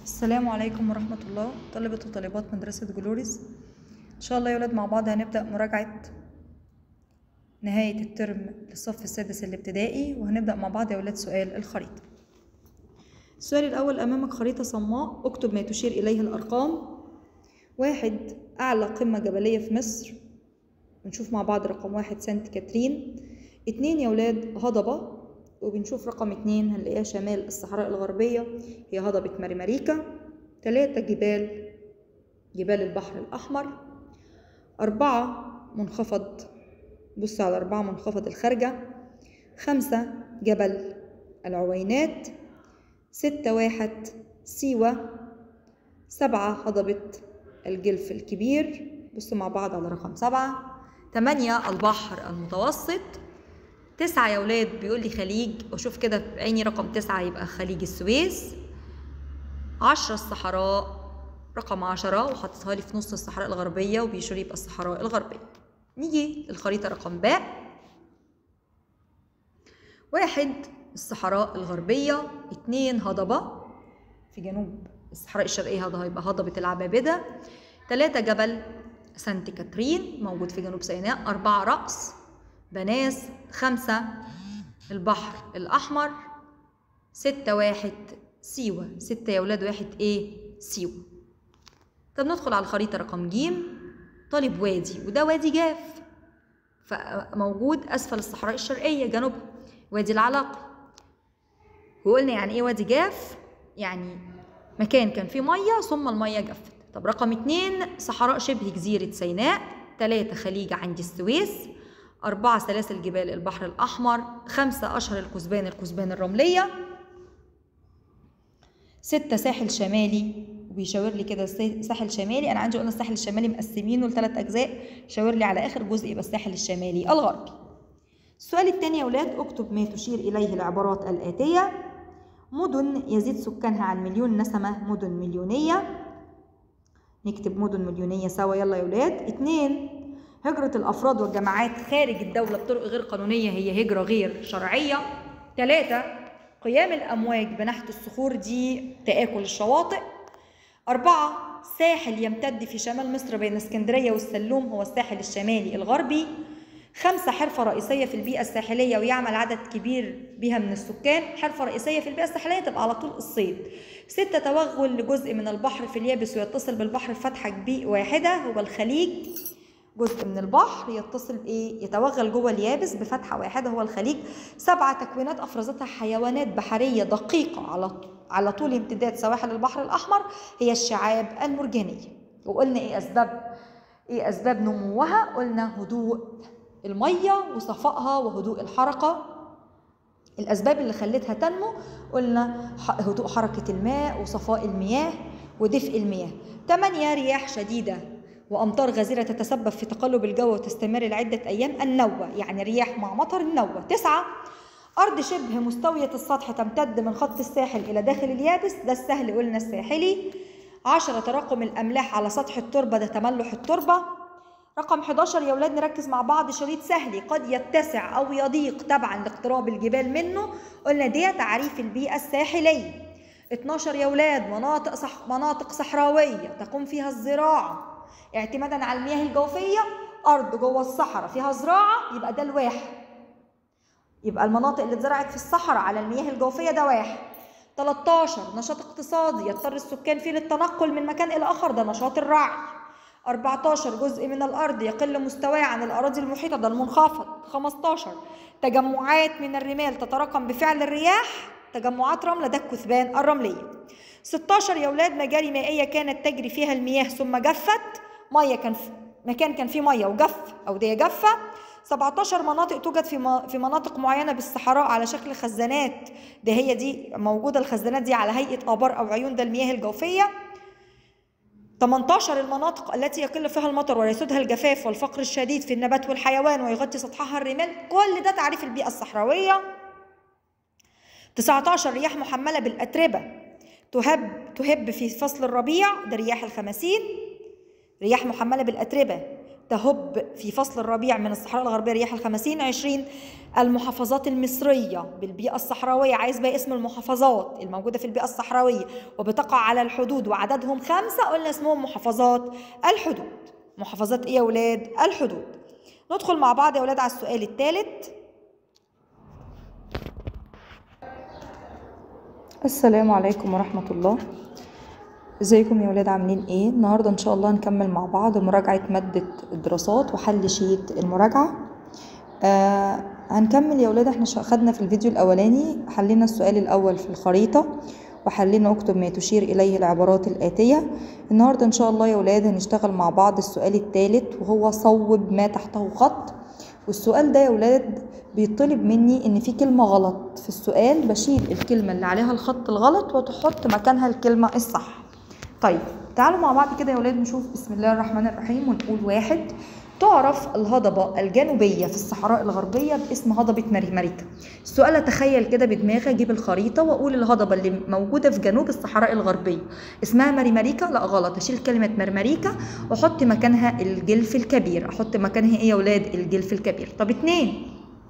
السلام عليكم ورحمة الله طلبة وطالبات مدرسة جلوريس إن شاء الله يا ولاد مع بعض هنبدأ مراجعة نهاية الترم للصف السادس الابتدائي وهنبدأ مع بعض يا ولاد سؤال الخريطة السؤال الأول أمامك خريطة صماء اكتب ما تشير إليه الأرقام واحد أعلى قمة جبلية في مصر ونشوف مع بعض رقم واحد سانت كاترين اتنين يا ولاد هضبة وبنشوف رقم اتنين هنلاقيها شمال الصحراء الغربية هي هضبة مريماريكا تلاتة جبال جبال البحر الأحمر أربعة منخفض بص على أربعة منخفض الخارجة خمسة جبل العوينات ستة واحد سيوة سبعة هضبة الجلف الكبير بصوا مع بعض على رقم سبعة تمانية البحر المتوسط تسعة يا ولاد بيقول لي خليج واشوف كده بعيني رقم تسعة يبقى خليج السويس عشرة الصحراء رقم عشرة وحطيتها لي في نص الصحراء الغربية وبيشير يبقى الصحراء الغربية نيجي الخريطة رقم باء واحد الصحراء الغربية اتنين هضبة في جنوب الصحراء الشرقية هذا هيبقى هضبة العبابدة تلاتة جبل سانت كاترين موجود في جنوب سيناء أربعة رأس بناس خمسة البحر الأحمر ستة واحد سيوة ستة يا ولاد واحد إيه سيوة طب ندخل على الخريطة رقم جيم طالب وادي وده وادي جاف فموجود أسفل الصحراء الشرقية جنوبها وادي العلاقة وقلنا يعني إيه وادي جاف يعني مكان كان فيه مية ثم المية جفت طب رقم اتنين صحراء شبه جزيرة سيناء تلاتة خليج عند السويس أربعة سلاسل جبال البحر الأحمر خمسة أشهر الكثبان الكثبان الرملية ستة ساحل شمالي وبيشاور لي كده ساحل شمالي أنا عندي قلنا الساحل الشمالي مقسمينه لثلاث أجزاء شاور لي على آخر جزء يبقى الساحل الشمالي الغربي السؤال الثاني يا أولاد اكتب ما تشير إليه العبارات الآتية مدن يزيد سكانها عن مليون نسمة مدن مليونية نكتب مدن مليونية سوا يلا يا ولاد اتنين هجرة الأفراد والجماعات خارج الدولة بطرق غير قانونية هي هجرة غير شرعية ثلاثة قيام الأمواج بنحت الصخور دي تآكل الشواطئ أربعة ساحل يمتد في شمال مصر بين اسكندرية والسلوم هو الساحل الشمالي الغربي خمسة حرفة رئيسية في البيئة الساحلية ويعمل عدد كبير بها من السكان حرفة رئيسية في البيئة الساحلية تبقى على طول الصيد ستة توغل لجزء من البحر في اليابس ويتصل بالبحر بفتحة كبير واحدة هو الخليج جزء من البحر يتصل بايه يتوغل جوه اليابس بفتحه واحده هو الخليج سبعه تكوينات افرزتها حيوانات بحريه دقيقه على على طول امتداد سواحل البحر الاحمر هي الشعاب المرجانيه وقلنا ايه اسباب ايه اسباب نموها قلنا هدوء الميه وصفائها وهدوء الحركه الاسباب اللي خلتها تنمو قلنا هدوء حركه الماء وصفاء المياه ودفء المياه ثمانية رياح شديدة وأمطار غزيرة تتسبب في تقلب الجو وتستمر لعدة أيام النوة يعني رياح مع مطر النوة تسعة أرض شبه مستوية السطح تمتد من خط الساحل إلى داخل اليابس ده السهل قلنا الساحلي عشرة تراكم الأملاح على سطح التربة ده تملح التربة رقم 11 يا ولاد نركز مع بعض شريط سهلي قد يتسع أو يضيق تبعا لاقتراب الجبال منه قلنا دي تعريف البيئة الساحلية 12 يا ولاد مناطق صح مناطق صحراوية تقوم فيها الزراعة اعتمادا على المياه الجوفيه ارض جوه الصحراء فيها زراعه يبقى ده الواحد يبقى المناطق اللي اتزرعت في الصحراء على المياه الجوفيه ده واحد 13 نشاط اقتصادي يضطر السكان فيه للتنقل من مكان الى اخر ده نشاط الرعي 14 جزء من الارض يقل مستواه عن الاراضي المحيطه ده المنخفض 15 تجمعات من الرمال تتراكم بفعل الرياح تجمعات رمله ده الكثبان الرمليه 16 يا ولاد مجاري مائيه كانت تجري فيها المياه ثم جفت ميه كان في مكان كان فيه ميه وجف اوديه جافه 17 مناطق توجد في في مناطق معينه بالصحراء على شكل خزانات ده هي دي موجوده الخزانات دي على هيئه ابار او عيون ده المياه الجوفيه 18 المناطق التي يقل فيها المطر ويسودها الجفاف والفقر الشديد في النبات والحيوان ويغطي سطحها الرمال كل ده تعريف البيئه الصحراويه 19 رياح محمله بالاتربه تهب تهب في فصل الربيع ده رياح الخمسين رياح محملة بالأتربة تهب في فصل الربيع من الصحراء الغربية رياح الخمسين عشرين المحافظات المصرية بالبيئة الصحراوية عايز بقى اسم المحافظات الموجودة في البيئة الصحراوية وبتقع على الحدود وعددهم خمسة قلنا اسمهم محافظات الحدود محافظات ايه يا ولاد الحدود ندخل مع بعض يا ولاد على السؤال الثالث السلام عليكم ورحمة الله ازيكم يا ولاد عاملين ايه النهارده ان شاء الله هنكمل مع بعض مراجعه ماده الدراسات وحل شيت المراجعه آه هنكمل يا ولاد احنا خدنا في الفيديو الاولاني حلينا السؤال الاول في الخريطه وحلينا اكتب ما تشير اليه العبارات الاتيه النهارده ان شاء الله يا ولاد هنشتغل مع بعض السؤال الثالث وهو صوب ما تحته خط والسؤال ده يا ولاد بيطلب مني ان في كلمه غلط في السؤال بشيل الكلمه اللي عليها الخط الغلط وتحط مكانها الكلمه الصح طيب تعالوا مع بعض كده يا ولاد نشوف بسم الله الرحمن الرحيم ونقول واحد تعرف الهضبة الجنوبية في الصحراء الغربية باسم هضبة مريماريكا السؤال أتخيل كده بدماغي أجيب الخريطة وأقول الهضبة اللي موجودة في جنوب الصحراء الغربية اسمها مريماريكا لا غلط أشيل كلمة مرماريكا وأحط مكانها الجلف الكبير أحط مكانها إيه يا ولاد الجلف الكبير طب اتنين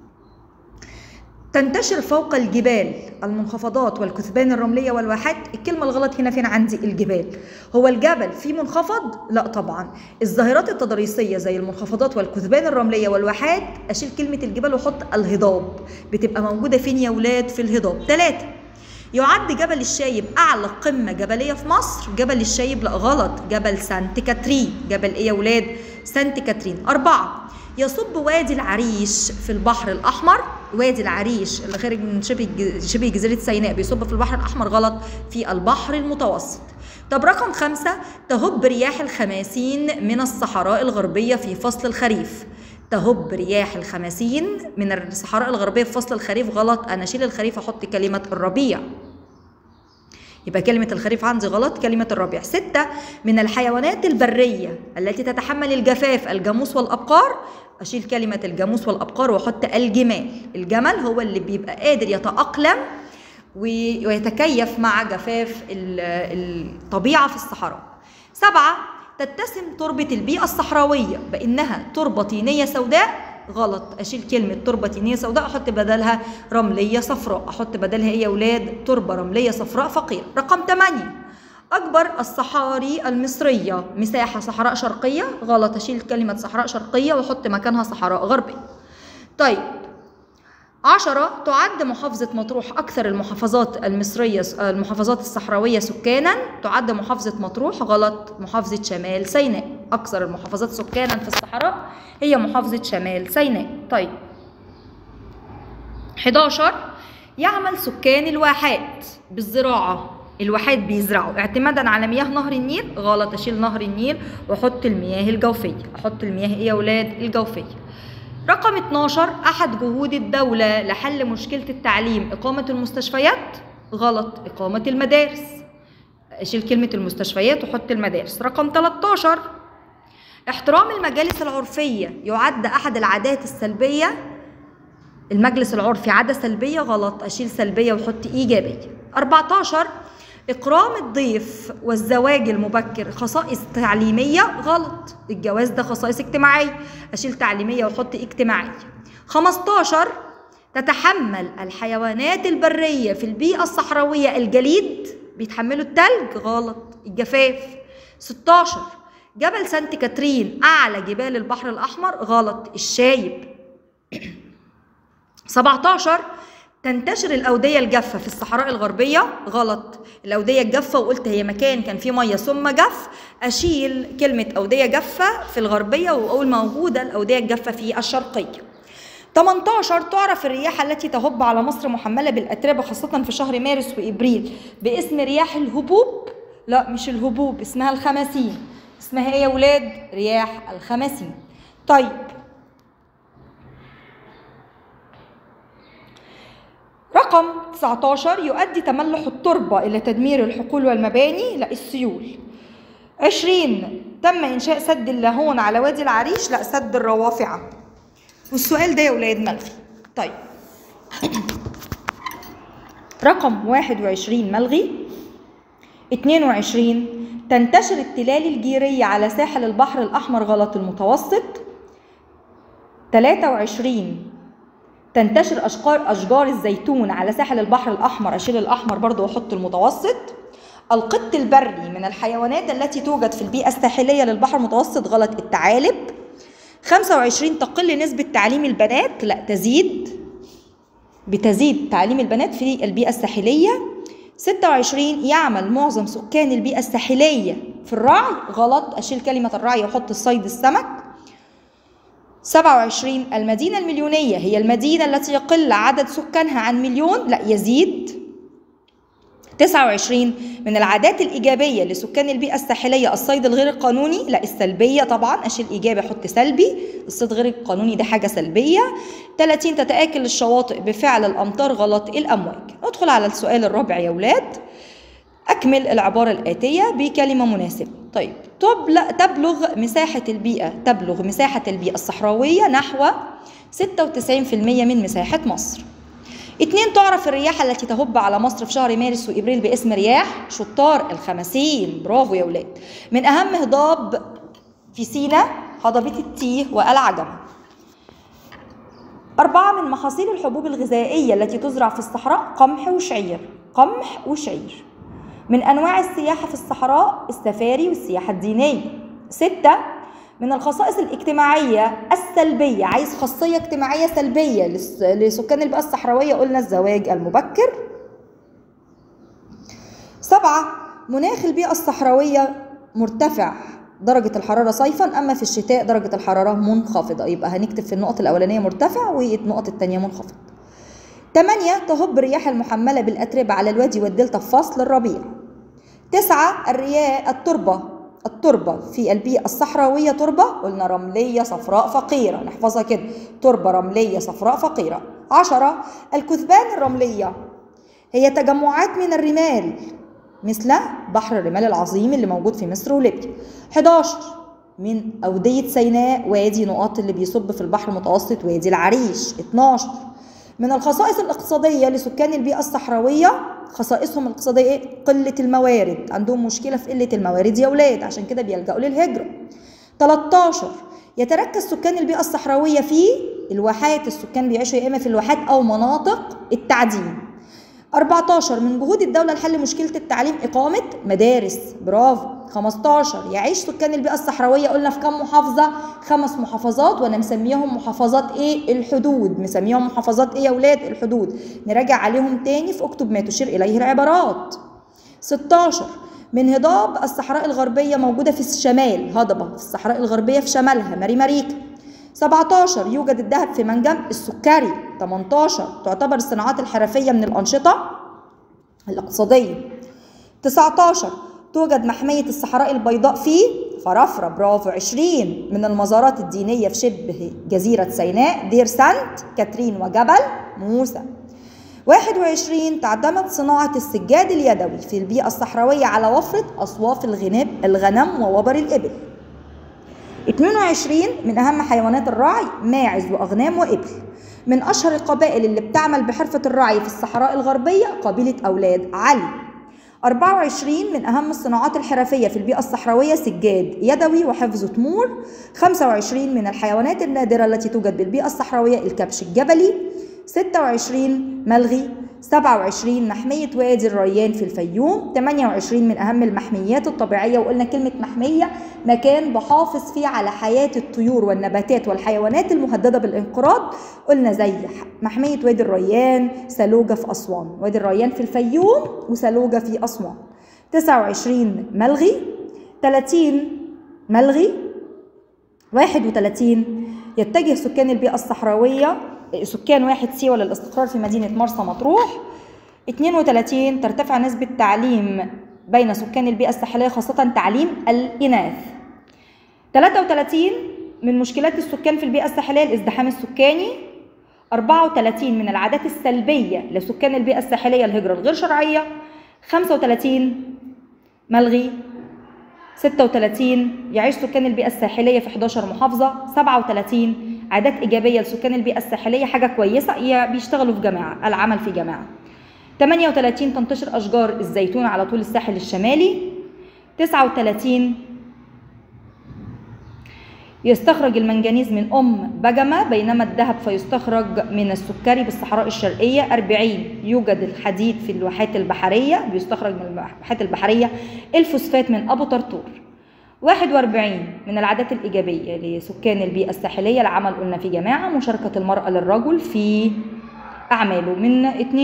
تنتشر فوق الجبال المنخفضات والكثبان الرمليه والواحات الكلمه الغلط هنا فين عندي الجبال هو الجبل فيه منخفض لا طبعا الظاهرات التضاريسيه زي المنخفضات والكثبان الرمليه والواحات اشيل كلمه الجبال واحط الهضاب بتبقى موجوده فين يا ولاد في الهضاب ثلاثة يعد جبل الشايب اعلى قمه جبليه في مصر جبل الشايب لا غلط جبل سانت كاترين جبل ايه يا ولاد سانت كاترين أربعة يصب وادي العريش في البحر الأحمر وادي العريش اللي خارج من شبه شبه جزيرة سيناء بيصب في البحر الأحمر غلط في البحر المتوسط طب رقم خمسة تهب رياح الخماسين من الصحراء الغربية في فصل الخريف تهب رياح الخماسين من الصحراء الغربية في فصل الخريف غلط أنا أشيل الخريف أحط كلمة الربيع يبقى كلمة الخريف عندي غلط كلمة الربيع ستة من الحيوانات البرية التي تتحمل الجفاف الجاموس والأبقار أشيل كلمة الجاموس والأبقار وأحط الجمال الجمل هو اللي بيبقى قادر يتأقلم ويتكيف مع جفاف الطبيعة في الصحراء سبعة تتسم تربة البيئة الصحراوية بأنها تربة طينية سوداء غلط اشيل كلمه تربه طينيه سوداء احط بدلها رمليه صفراء احط بدلها ايه يا اولاد تربه رمليه صفراء فقيره رقم 8 اكبر الصحاري المصريه مساحه صحراء شرقيه غلط اشيل كلمه صحراء شرقيه واحط مكانها صحراء غربيه طيب عشرة تعد محافظة مطروح أكثر المحافظات المصرية المحافظات الصحراوية سكانا تعد محافظة مطروح غلط محافظة شمال سيناء أكثر المحافظات سكانا في الصحراء هي محافظة شمال سيناء طيب 11 يعمل سكان الواحات بالزراعة الواحات بيزرعوا اعتمادا على مياه نهر النيل غلط اشيل نهر النيل واحط المياه الجوفيه احط المياه ايه يا اولاد الجوفيه رقم 12 احد جهود الدوله لحل مشكله التعليم اقامه المستشفيات غلط اقامه المدارس اشيل كلمه المستشفيات واحط المدارس رقم 13 احترام المجالس العرفيه يعد احد العادات السلبيه المجلس العرفي عاده سلبيه غلط اشيل سلبيه واحط ايجابيه 14 إكرام الضيف والزواج المبكر خصائص تعليمية غلط الجواز ده خصائص اجتماعية أشيل تعليمية وأحط اجتماعية 15 تتحمل الحيوانات البرية في البيئة الصحراوية الجليد بيتحملوا التلج غلط الجفاف 16 جبل سانت كاترين أعلى جبال البحر الأحمر غلط الشايب 17 تنتشر الأودية الجافة في الصحراء الغربية غلط الأودية الجافة وقلت هي مكان كان فيه مية ثم جف أشيل كلمة أودية جافة في الغربية وأقول موجودة الأودية الجافة في الشرقية 18 تعرف الرياح التي تهب على مصر محملة بالأتربة خاصة في شهر مارس وإبريل باسم رياح الهبوب لا مش الهبوب اسمها الخماسين اسمها ايه يا ولاد رياح الخماسين طيب رقم 19 يؤدي تملح التربة إلى تدمير الحقول والمباني لا السيول 20 تم إنشاء سد اللاهون على وادي العريش لا سد الروافعة والسؤال ده يا ولاد ملغي طيب رقم 21 ملغي 22 تنتشر التلال الجيرية على ساحل البحر الأحمر غلط المتوسط 23 تنتشر أشجار أشجار الزيتون على ساحل البحر الأحمر أشيل الأحمر برضو وأحط المتوسط القط البري من الحيوانات التي توجد في البيئة الساحلية للبحر المتوسط غلط الثعالب 25 تقل نسبة تعليم البنات لا تزيد بتزيد تعليم البنات في البيئة الساحلية 26 يعمل معظم سكان البيئة الساحلية في الرعي غلط أشيل كلمة الرعي وأحط الصيد السمك 27 المدينة المليونية هي المدينة التي يقل عدد سكانها عن مليون لا يزيد 29 من العادات الإيجابية لسكان البيئة الساحلية الصيد الغير القانوني لا السلبية طبعا أشيل إيجابي أحط سلبي الصيد غير القانوني ده حاجة سلبية 30 تتآكل الشواطئ بفعل الأمطار غلط الأمواج ندخل على السؤال الرابع يا ولاد أكمل العبارة الآتية بكلمة مناسبة طيب تبلغ مساحة البيئة تبلغ مساحة البيئة الصحراوية نحو 96% من مساحة مصر اتنين تعرف الرياح التي تهب على مصر في شهر مارس وابريل باسم رياح شطار الخمسين برافو يا ولاد من اهم هضاب في سينا هضبة التيه والعجمة أربعة من محاصيل الحبوب الغذائية التي تزرع في الصحراء قمح وشعير قمح وشعير من أنواع السياحة في الصحراء السفاري والسياحة الدينية ستة من الخصائص الاجتماعية السلبية عايز خاصية اجتماعية سلبية لسكان البيئة الصحراوية قلنا الزواج المبكر سبعة مناخ البيئة الصحراوية مرتفع درجة الحرارة صيفا أما في الشتاء درجة الحرارة منخفضة يبقى هنكتب في النقط الأولانية مرتفع والنقط التانية منخفض تمانية تهب الرياح المحملة بالأتربة على الوادي والدلتا في فصل الربيع تسعة الرياح التربة التربة في البيئة الصحراوية تربة قلنا رملية صفراء فقيرة نحفظها كده تربة رملية صفراء فقيرة عشرة الكثبان الرملية هي تجمعات من الرمال مثل بحر الرمال العظيم اللي موجود في مصر وليبيا 11 من أودية سيناء وادي نقاط اللي بيصب في البحر المتوسط وادي العريش 12 من الخصائص الاقتصادية لسكان البيئة الصحراوية خصائصهم الاقتصادية ايه؟ قلة الموارد عندهم مشكلة في قلة الموارد يا ولاد عشان كده بيلجأوا للهجرة 13 يتركز سكان البيئة الصحراوية في الواحات السكان بيعيشوا يا إما في الواحات أو مناطق التعدين 14 من جهود الدولة لحل مشكلة التعليم إقامة مدارس برافو 15 يعيش سكان البيئة الصحراوية قلنا في كم محافظة خمس محافظات وأنا مسميهم محافظات إيه الحدود مسميهم محافظات إيه يا ولاد الحدود نراجع عليهم تاني في اكتب ما تشير إليه العبارات 16 من هضاب الصحراء الغربية موجودة في الشمال هضبة في الصحراء الغربية في شمالها ماري ماريكا 17 يوجد الذهب في منجم السكري 18 تعتبر الصناعات الحرفية من الأنشطة الاقتصادية 19 توجد محمية الصحراء البيضاء في فرافرة برافو 20 من المزارات الدينية في شبه جزيرة سيناء دير سانت كاترين وجبل موسى 21 تعتمد صناعة السجاد اليدوي في البيئة الصحراوية على وفرة أصواف الغنم الغنم ووبر الإبل 22 من أهم حيوانات الرعي ماعز وأغنام وإبل من أشهر القبائل اللي بتعمل بحرفة الرعي في الصحراء الغربية قبيلة أولاد علي 24 من أهم الصناعات الحرفية في البيئة الصحراوية سجاد يدوي وحفظ تمور 25 من الحيوانات النادرة التي توجد بالبيئة الصحراوية الكبش الجبلي 26 ملغي 27 محمية وادي الريان في الفيوم 28 من أهم المحميات الطبيعية وقلنا كلمة محمية مكان بحافظ فيه على حياة الطيور والنباتات والحيوانات المهددة بالانقراض قلنا زي محمية وادي الريان سلوجة في أسوان وادي الريان في الفيوم وسلوجة في أسوان 29 ملغي 30 ملغي 31 يتجه سكان البيئة الصحراوية سكان واحد سيوة للاستقرار في مدينة مرسى مطروح 32 ترتفع نسبة تعليم بين سكان البيئة الساحلية خاصة تعليم الإناث 33 من مشكلات السكان في البيئة الساحلية الازدحام السكاني 34 من العادات السلبية لسكان البيئة الساحلية الهجرة الغير شرعية 35 ملغي 36 يعيش سكان البيئة الساحلية في 11 محافظة 37 عادات إيجابية لسكان البيئة الساحلية حاجة كويسة بيشتغلوا في جماعة العمل في جماعة 38 تنتشر أشجار الزيتون على طول الساحل الشمالي 39 يستخرج المنجنيز من أم بجمة بينما الذهب فيستخرج من السكري بالصحراء الشرقية 40 يوجد الحديد في الواحات البحرية بيستخرج من الواحات البحرية الفوسفات من أبو طرطور 41 من العادات الإيجابية لسكان البيئة الساحلية العمل قلنا في جماعة مشاركة المرأة للرجل في أعماله من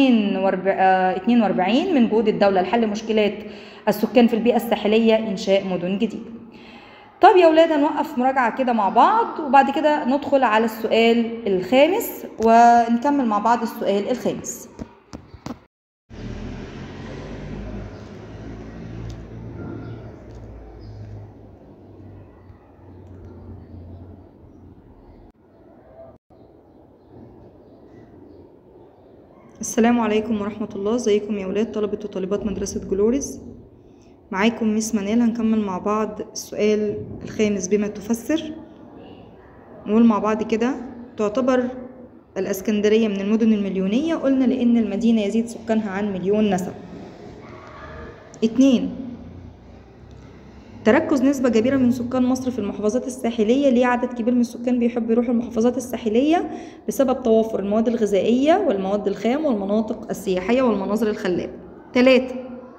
42 من جهود الدولة لحل مشكلات السكان في البيئة الساحلية إنشاء مدن جديدة طب يا ولاد هنوقف مراجعة كده مع بعض وبعد كده ندخل على السؤال الخامس ونكمل مع بعض السؤال الخامس السلام عليكم ورحمة الله ازيكم يا ولاد طلبة وطالبات مدرسة جلوريز معاكم ميس منال هنكمل مع بعض السؤال الخامس بما تفسر نقول مع بعض كده تعتبر الاسكندرية من المدن المليونية قلنا لأن المدينة يزيد سكانها عن مليون نسمة اتنين تركز نسبة كبيرة من سكان مصر في المحافظات الساحلية ليه عدد كبير من السكان بيحب يروحوا المحافظات الساحلية بسبب توافر المواد الغذائية والمواد الخام والمناطق السياحية والمناظر الخلابة تلاتة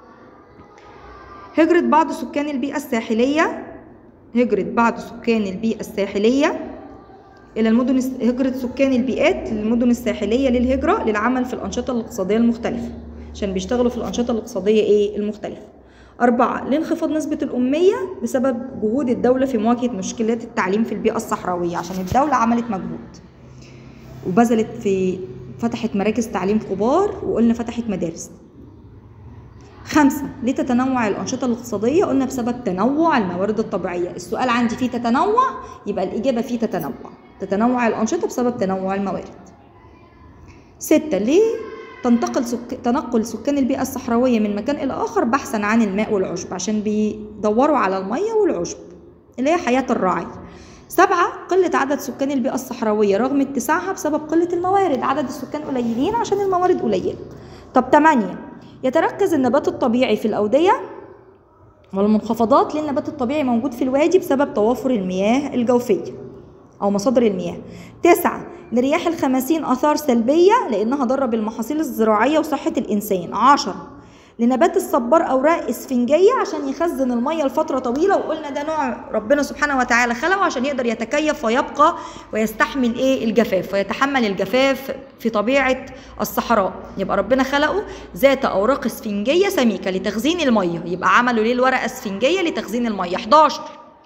هجرة بعض سكان البيئة الساحلية هجرة بعض سكان البيئة الساحلية إلى المدن هجرة سكان البيئات للمدن الساحلية للهجرة للعمل في الأنشطة الاقتصادية المختلفة عشان بيشتغلوا في الأنشطة الاقتصادية إيه المختلفة أربعة لانخفاض نسبة الأمية بسبب جهود الدولة في مواجهة مشكلات التعليم في البيئة الصحراوية عشان الدولة عملت مجهود وبذلت في فتحت مراكز تعليم كبار وقلنا فتحت مدارس خمسة ليه تتنوع الأنشطة الاقتصادية؟ قلنا بسبب تنوع الموارد الطبيعية، السؤال عندي فيه تتنوع يبقى الإجابة فيه تتنوع، تتنوع الأنشطة بسبب تنوع الموارد. ستة ليه تنتقل سك... تنقل سكان البيئة الصحراوية من مكان إلى آخر بحثا عن الماء والعشب عشان بيدوروا على المية والعشب اللي هي حياة الراعي. سبعة قلة عدد سكان البيئة الصحراوية رغم اتساعها بسبب قلة الموارد، عدد السكان قليلين عشان الموارد قليلة. طب تمانية يتركز النبات الطبيعي في الأودية والمنخفضات للنبات الطبيعي موجود في الوادي بسبب توافر المياه الجوفية أو مصادر المياه تسعة لرياح الخماسين آثار سلبية لأنها ضر بالمحاصيل الزراعية وصحة الإنسان عشرة لنبات الصبار أوراق إسفنجية عشان يخزن المية لفترة طويلة وقلنا ده نوع ربنا سبحانه وتعالى خلقه عشان يقدر يتكيف ويبقى ويستحمل إيه الجفاف ويتحمل الجفاف في طبيعة الصحراء يبقى ربنا خلقه ذات أوراق إسفنجية سميكة لتخزين المية يبقى عملوا ليه الورقة إسفنجية لتخزين المية 11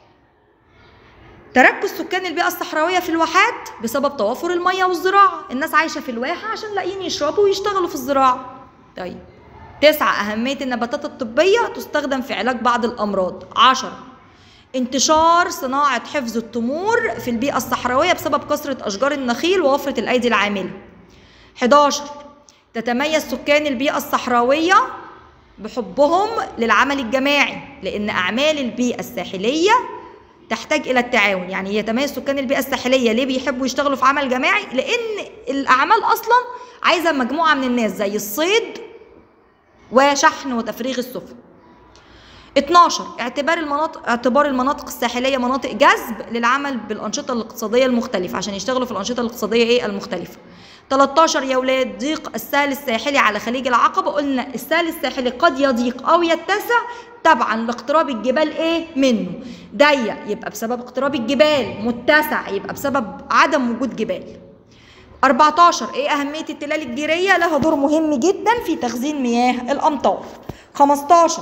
تركز سكان البيئة الصحراوية في الواحات بسبب توافر المية والزراعة الناس عايشة في الواحة عشان لاقيين يشربوا ويشتغلوا في الزراعة طيب تسعة أهمية النباتات الطبية تستخدم في علاج بعض الأمراض عشرة انتشار صناعة حفظ التمور في البيئة الصحراوية بسبب كثرة أشجار النخيل ووفرة الأيدي العاملة 11 تتميز سكان البيئة الصحراوية بحبهم للعمل الجماعي لأن أعمال البيئة الساحلية تحتاج إلى التعاون يعني يتميز سكان البيئة الساحلية ليه بيحبوا يشتغلوا في عمل جماعي لأن الأعمال أصلا عايزة مجموعة من الناس زي الصيد وشحن وتفريغ السفن 12 اعتبار المناطق اعتبار المناطق الساحليه مناطق جذب للعمل بالانشطه الاقتصاديه المختلفه عشان يشتغلوا في الانشطه الاقتصاديه ايه المختلفه 13 يا ولاد ضيق السهل الساحلي على خليج العقبه قلنا السهل الساحلي قد يضيق او يتسع تبعا لاقتراب الجبال ايه منه ضيق يبقى بسبب اقتراب الجبال متسع يبقى بسبب عدم وجود جبال 14 ايه اهميه التلال الجيريه لها دور مهم جدا في تخزين مياه الامطار 15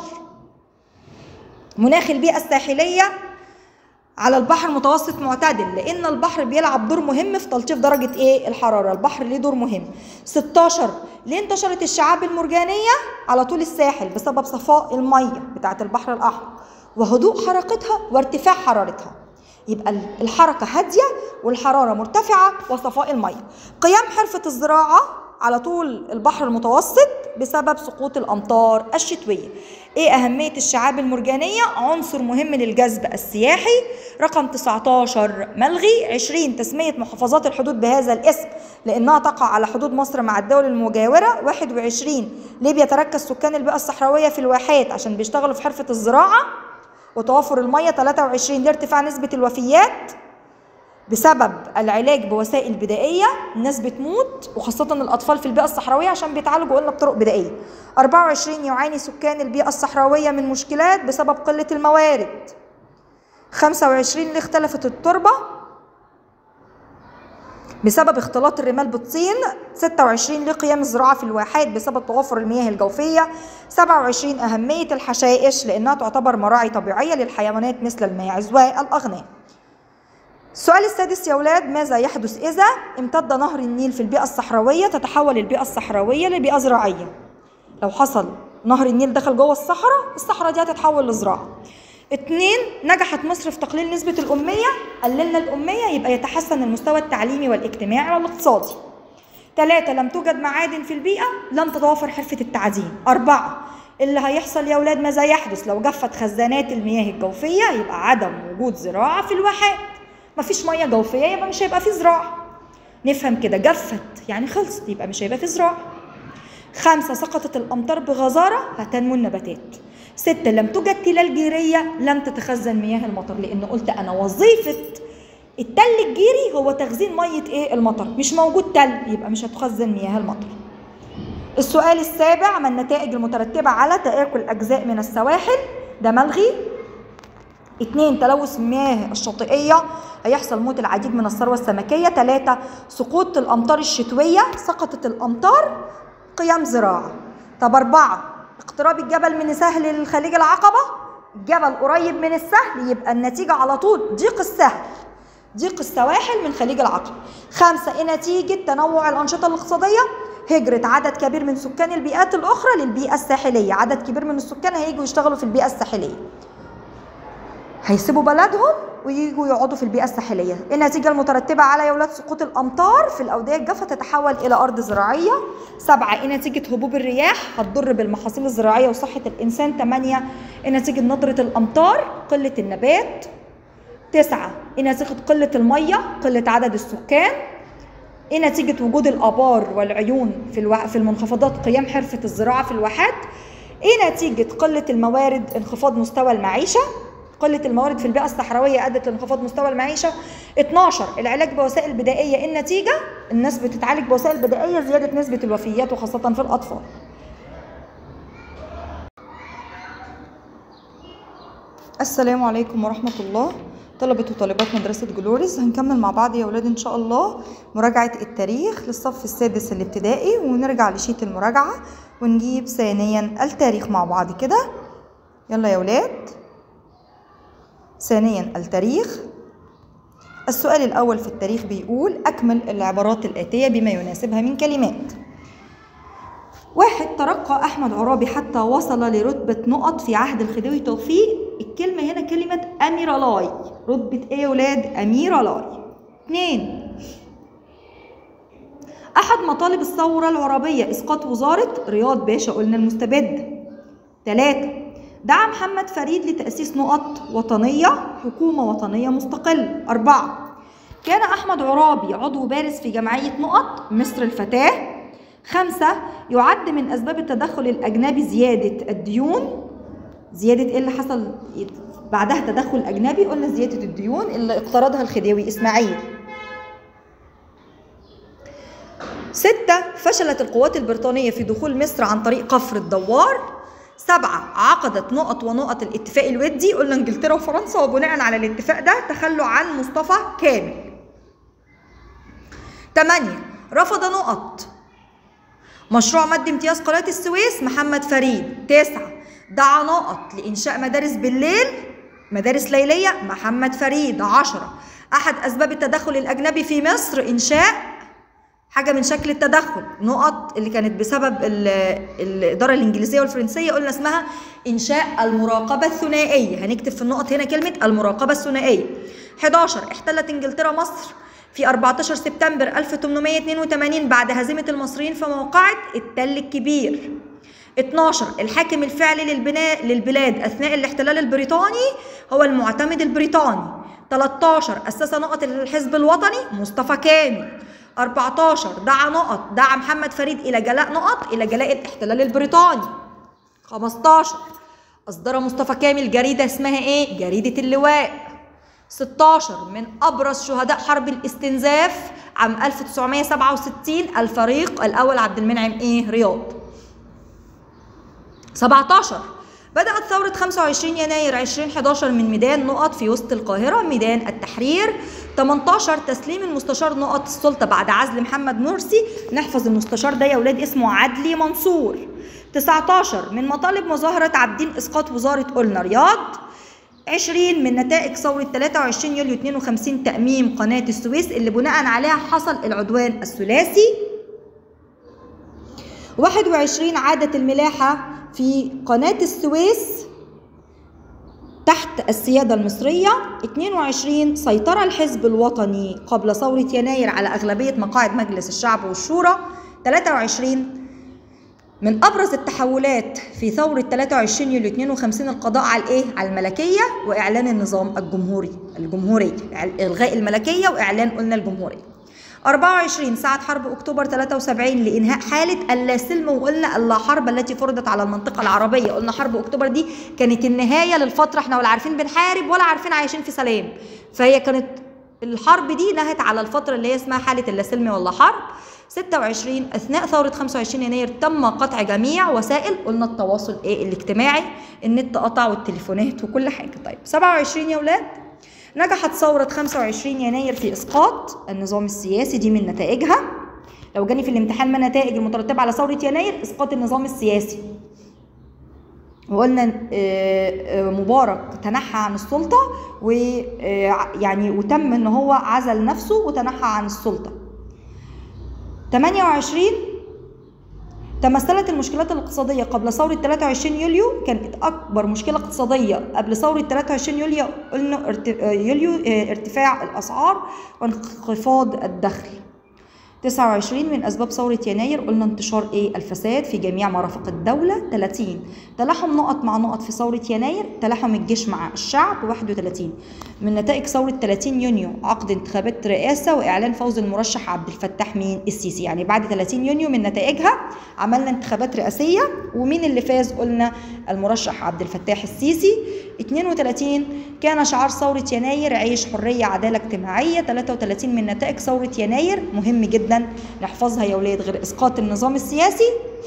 مناخ البيئه الساحليه على البحر المتوسط معتدل لان البحر بيلعب دور مهم في تلطيف درجه ايه الحراره البحر ليه دور مهم 16 ليه انتشرت الشعاب المرجانيه على طول الساحل بسبب صفاء الميه بتاعه البحر الاحمر وهدوء حركتها وارتفاع حرارتها يبقى الحركة هادية والحرارة مرتفعة وصفاء المية قيام حرفة الزراعة على طول البحر المتوسط بسبب سقوط الأمطار الشتوية إيه أهمية الشعاب المرجانية؟ عنصر مهم للجذب السياحي رقم 19 ملغي 20 تسمية محافظات الحدود بهذا الاسم لأنها تقع على حدود مصر مع الدول المجاورة 21 ليه بيتركز سكان البيئة الصحراوية في الواحات عشان بيشتغلوا في حرفة الزراعة وتوافر المية 23 لارتفاع نسبة الوفيات بسبب العلاج بوسائل بدائية الناس بتموت وخاصة الأطفال في البيئة الصحراوية عشان بيتعالجوا قلنا بطرق بدائية 24 يعاني سكان البيئة الصحراوية من مشكلات بسبب قلة الموارد 25 اللي اختلفت التربة بسبب اختلاط الرمال بالطين 26 لقيام الزراعة في الواحات بسبب توافر المياه الجوفية 27 أهمية الحشائش لأنها تعتبر مراعي طبيعية للحيوانات مثل الماعز والأغنام السؤال السادس يا أولاد ماذا يحدث إذا امتد نهر النيل في البيئة الصحراوية تتحول البيئة الصحراوية لبيئة زراعية لو حصل نهر النيل دخل جوه الصحراء الصحراء دي هتتحول لزراعة اتنين نجحت مصر في تقليل نسبة الأمية قللنا الأمية يبقى يتحسن المستوى التعليمي والاجتماعي والاقتصادي تلاتة لم توجد معادن في البيئة لم تتوافر حرفة التعدين أربعة اللي هيحصل يا أولاد ماذا يحدث لو جفت خزانات المياه الجوفية يبقى عدم وجود زراعة في الواحات مفيش مية جوفية يبقى مش هيبقى في زراعة نفهم كده جفت يعني خلصت يبقى مش هيبقى في زراعة خمسة سقطت الأمطار بغزارة هتنمو النباتات ستة لم توجد تلال جيرية لم تتخزن مياه المطر لأن قلت أنا وظيفة التل الجيري هو تخزين مية إيه المطر مش موجود تل يبقى مش هتخزن مياه المطر السؤال السابع ما النتائج المترتبة على تآكل أجزاء من السواحل ده ملغي اتنين تلوث المياه الشاطئية هيحصل موت العديد من الثروة السمكية تلاتة سقوط الأمطار الشتوية سقطت الأمطار قيام زراعة طب أربعة اقتراب الجبل من سهل الخليج العقبة الجبل قريب من السهل يبقى النتيجة على طول ضيق السهل ضيق السواحل من خليج العقبة خمسة إيه نتيجة تنوع الأنشطة الاقتصادية هجرة عدد كبير من سكان البيئات الأخرى للبيئة الساحلية عدد كبير من السكان هيجوا يشتغلوا في البيئة الساحلية هيسيبوا بلدهم ويجوا يقعدوا في البيئة الساحلية النتيجة المترتبة على يا ولاد سقوط الأمطار في الأودية الجافة تتحول إلى أرض زراعية سبعة إيه نتيجة هبوب الرياح هتضر بالمحاصيل الزراعية وصحة الإنسان ثمانية إيه نتيجة ندرة الأمطار قلة النبات تسعة إيه نتيجة قلة المية قلة عدد السكان ايه نتيجة وجود الآبار والعيون في الو... في المنخفضات قيام حرفة الزراعة في الواحات؟ ايه نتيجة قلة الموارد انخفاض مستوى المعيشة؟ قلة الموارد في البيئة الصحراوية أدت لانخفاض مستوى المعيشة 12 العلاج بوسائل بدائية إيه النتيجة؟ الناس بتتعالج بوسائل بدائية زيادة نسبة الوفيات وخاصة في الأطفال السلام عليكم ورحمة الله طلبة وطالبات مدرسة جلوريس هنكمل مع بعض يا أولاد إن شاء الله مراجعة التاريخ للصف السادس الابتدائي ونرجع لشيت المراجعة ونجيب ثانيا التاريخ مع بعض كده يلا يا أولاد ثانيا التاريخ السؤال الأول في التاريخ بيقول أكمل العبارات الآتية بما يناسبها من كلمات واحد ترقى أحمد عرابي حتى وصل لرتبة نقط في عهد الخديوي توفيق الكلمة هنا كلمة أميرالاي رتبة إيه يا ولاد؟ أميرالاي اتنين أحد مطالب الثورة العربية إسقاط وزارة رياض باشا قلنا المستبد تلاتة دعا محمد فريد لتأسيس نقط وطنية حكومة وطنية مستقلة أربعة كان أحمد عرابي عضو بارز في جمعية نقط مصر الفتاة خمسة يعد من أسباب التدخل الأجنبي زيادة الديون زيادة إيه اللي حصل بعدها تدخل أجنبي قلنا زيادة الديون اللي اقترضها الخديوي إسماعيل ستة فشلت القوات البريطانية في دخول مصر عن طريق قفر الدوار سبعة عقدت نقط ونقط الاتفاق الودي قلنا انجلترا وفرنسا وبناء على الاتفاق ده تخلوا عن مصطفى كامل ثمانية رفض نقط مشروع مد امتياز قناة السويس محمد فريد تسعة دعا نقط لإنشاء مدارس بالليل مدارس ليلية محمد فريد عشرة أحد أسباب التدخل الأجنبي في مصر إنشاء حاجة من شكل التدخل نقط اللي كانت بسبب الإدارة الإنجليزية والفرنسية قلنا اسمها إنشاء المراقبة الثنائية هنكتب في النقط هنا كلمة المراقبة الثنائية 11 احتلت إنجلترا مصر في 14 سبتمبر 1882 بعد هزيمة المصريين في موقعة التل الكبير 12 الحاكم الفعلي للبناء للبلاد أثناء الاحتلال البريطاني هو المعتمد البريطاني 13 أسس نقط الحزب الوطني مصطفى كامل 14 دعا نقط دعا محمد فريد إلى جلاء نقط إلى جلاء الاحتلال البريطاني 15 أصدر مصطفى كامل جريدة اسمها إيه؟ جريدة اللواء 16 من أبرز شهداء حرب الاستنزاف عام 1967 الفريق الأول عبد المنعم إيه؟ رياض 17 بدأت ثورة 25 يناير 2011 من ميدان نقط في وسط القاهرة ميدان التحرير 18 تسليم المستشار نقط السلطة بعد عزل محمد مرسي نحفظ المستشار ده يا ولاد اسمه عدلي منصور 19 من مطالب مظاهرة عابدين إسقاط وزارة قلنا رياض 20 من نتائج ثورة 23 يوليو 52 تأميم قناة السويس اللي بناء عليها حصل العدوان الثلاثي 21 عادت الملاحة في قناة السويس تحت السيادة المصرية 22 سيطرة الحزب الوطني قبل ثورة يناير على أغلبية مقاعد مجلس الشعب والشورى 23 من ابرز التحولات في ثوره 23 يوليو 52 القضاء على الايه على الملكيه واعلان النظام الجمهوري الجمهوري الغاء الملكيه واعلان قلنا الجمهوريه 24 ساعة حرب أكتوبر 73 لإنهاء حالة اللا سلم وقلنا اللا حرب التي فرضت على المنطقة العربية قلنا حرب أكتوبر دي كانت النهاية للفترة احنا ولا عارفين بنحارب ولا عارفين عايشين في سلام فهي كانت الحرب دي نهت على الفترة اللي هي اسمها حالة اللا سلم ولا حرب 26 اثناء ثوره 25 يناير تم قطع جميع وسائل قلنا التواصل ايه الاجتماعي النت قطع والتليفونات وكل حاجه طيب 27 يا ولاد نجحت ثوره 25 يناير في اسقاط النظام السياسي دي من نتائجها لو جاني في الامتحان ما النتائج المترتبه على ثوره يناير اسقاط النظام السياسي وقلنا مبارك تنحى عن السلطه ويعني وتم ان هو عزل نفسه وتنحى عن السلطه 28 تمثلت المشكلات الاقتصادية قبل ثورة 23 يوليو كانت أكبر مشكلة اقتصادية قبل ثورة 23 يوليو قلنا يوليو ارتفاع الأسعار وانخفاض الدخل 29 من أسباب ثورة يناير قلنا انتشار إيه الفساد في جميع مرافق الدولة 30 تلاحم نقط مع نقط في ثورة يناير تلاحم الجيش مع الشعب 31 من نتائج ثورة 30 يونيو عقد انتخابات رئاسة وإعلان فوز المرشح عبد الفتاح مين السيسي يعني بعد 30 يونيو من نتائجها عملنا انتخابات رئاسية ومين اللي فاز قلنا المرشح عبد الفتاح السيسي 32 كان شعار ثورة يناير عيش حرية عدالة اجتماعية 33 من نتائج ثورة يناير مهم جدا نحفظها يا ولاد غير إسقاط النظام السياسي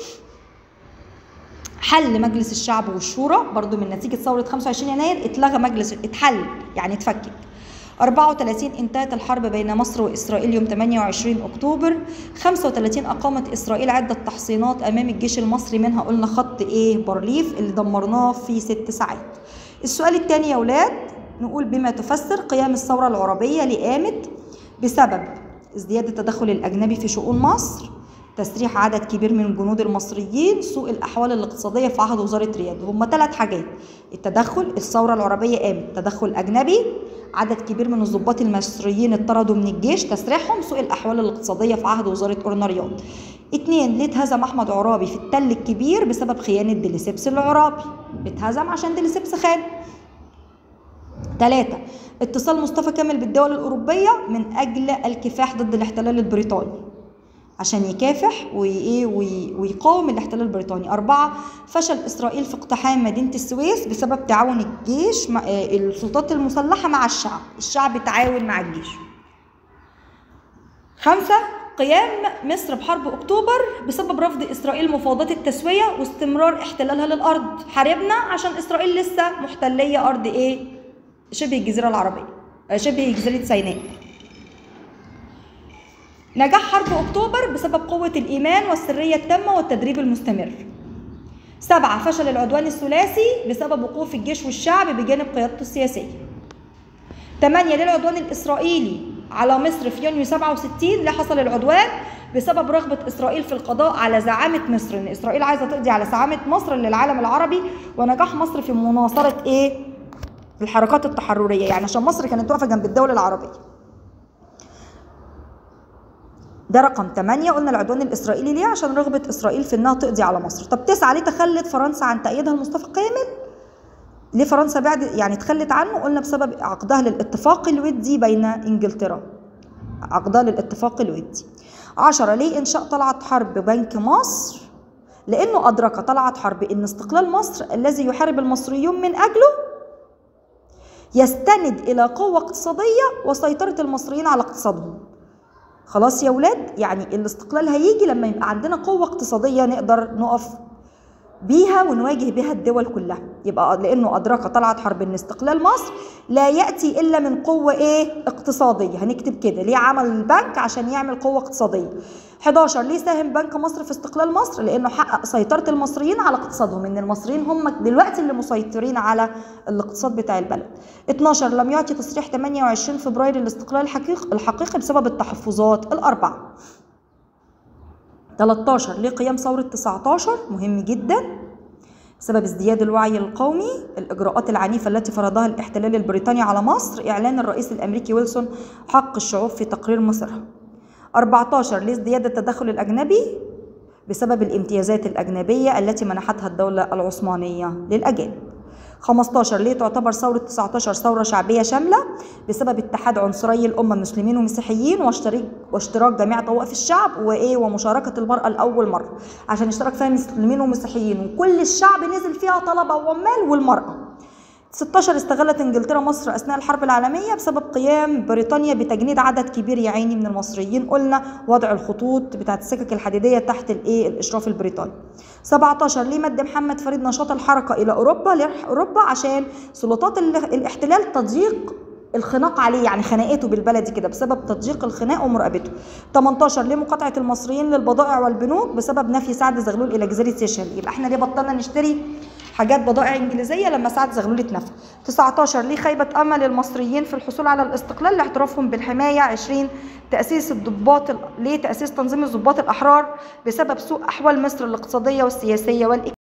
حل مجلس الشعب والشورى برضو من نتيجة ثورة 25 يناير اتلغى مجلس اتحل يعني اتفكك 34 انتهت الحرب بين مصر وإسرائيل يوم 28 أكتوبر 35 أقامت إسرائيل عدة تحصينات أمام الجيش المصري منها قلنا خط إيه بارليف اللي دمرناه في ست ساعات السؤال الثاني يا ولاد نقول بما تفسر قيام الثورة العربية اللي قامت بسبب ازدياد التدخل الأجنبي في شؤون مصر تسريح عدد كبير من الجنود المصريين سوء الأحوال الاقتصادية في عهد وزارة رياض هم ثلاث حاجات التدخل الثورة العربية قامت تدخل أجنبي عدد كبير من الضباط المصريين اتطردوا من الجيش تسريحهم سوء الأحوال الاقتصادية في عهد وزارة قرن رياض اتنين ليه اتهزم أحمد عرابي في التل الكبير بسبب خيانة ديليسيبس العرابي اتهزم عشان ديليسيبس خان ثلاثة اتصال مصطفى كامل بالدول الأوروبية من أجل الكفاح ضد الاحتلال البريطاني عشان يكافح وإيه ويقاوم الاحتلال البريطاني أربعة فشل إسرائيل في اقتحام مدينة السويس بسبب تعاون الجيش مع السلطات المسلحة مع الشعب الشعب تعاون مع الجيش خمسة قيام مصر بحرب أكتوبر بسبب رفض إسرائيل مفاوضات التسوية واستمرار احتلالها للأرض حاربنا عشان إسرائيل لسه محتلية أرض إيه شبه الجزيرة العربية شبه جزيرة سيناء نجاح حرب أكتوبر بسبب قوة الإيمان والسرية التامة والتدريب المستمر سبعة فشل العدوان الثلاثي بسبب وقوف الجيش والشعب بجانب قيادته السياسية ثمانية للعدوان الإسرائيلي على مصر في يونيو 67 اللي حصل العدوان بسبب رغبة إسرائيل في القضاء على زعامة مصر إن إسرائيل عايزة تقضي على زعامة مصر للعالم العربي ونجاح مصر في مناصرة إيه؟ الحركات التحررية يعني عشان مصر كانت واقفة جنب الدولة العربية ده رقم 8 قلنا العدوان الاسرائيلي ليه عشان رغبه اسرائيل في انها تقضي على مصر طب 9 ليه تخلت فرنسا عن تأييدها لمصطفى كامل ليه فرنسا بعد يعني تخلت عنه قلنا بسبب عقدها للاتفاق الودي بين انجلترا عقدها للاتفاق الودي 10 ليه انشاء طلعت حرب بنك مصر لأنه أدرك طلعت حرب أن استقلال مصر الذي يحارب المصريون من أجله يستند إلى قوة اقتصادية وسيطرة المصريين على اقتصادهم خلاص يا ولاد يعني الاستقلال هيجي لما يبقى عندنا قوة اقتصادية نقدر نقف بيها ونواجه بها الدول كلها يبقى لانه ادرك طلعت حرب ان استقلال مصر لا ياتي الا من قوه ايه اقتصاديه هنكتب كده ليه عمل البنك عشان يعمل قوه اقتصاديه 11 ليه ساهم بنك مصر في استقلال مصر لانه حقق سيطره المصريين على اقتصادهم ان المصريين هم دلوقتي اللي مسيطرين على الاقتصاد بتاع البلد 12 لم يعطي تصريح 28 فبراير الاستقلال الحقيقي الحقيقي بسبب التحفظات الاربعه 13 ليه قيام ثورة 19 مهم جدا بسبب ازدياد الوعي القومي الإجراءات العنيفة التي فرضها الاحتلال البريطاني على مصر إعلان الرئيس الأمريكي ويلسون حق الشعوب في تقرير مصرها 14 ليه ازدياد التدخل الأجنبي بسبب الامتيازات الأجنبية التي منحتها الدولة العثمانية للأجانب 15 ليه تعتبر ثورة 19 ثورة شعبية شاملة بسبب اتحاد عنصري الأمة مسلمين ومسيحيين واشتراك واشتراك جميع طوائف الشعب وإيه ومشاركة المرأة لأول مرة عشان اشترك فيها مسلمين ومسيحيين وكل الشعب نزل فيها طلبة وعمال والمرأة 16 استغلت انجلترا مصر اثناء الحرب العالميه بسبب قيام بريطانيا بتجنيد عدد كبير يا عيني من المصريين قلنا وضع الخطوط بتاعت السكك الحديديه تحت الايه الاشراف البريطاني 17 ليه مد محمد فريد نشاط الحركه الى اوروبا لاوروبا عشان سلطات الاحتلال تضييق الخناق عليه يعني خناقته بالبلدي كده بسبب تضييق الخناق ومراقبته 18 ليه مقاطعه المصريين للبضائع والبنوك بسبب نفي سعد زغلول الى جزيره سيشل يبقى احنا ليه بطلنا نشتري حاجات بضائع انجليزيه لما سعد زغلول اتنفى 19 ليه خيبه امل المصريين في الحصول على الاستقلال لاعترافهم بالحمايه 20 تاسيس الضباط ليه تاسيس تنظيم الضباط الاحرار بسبب سوء احوال مصر الاقتصاديه والسياسيه والاجتماعيه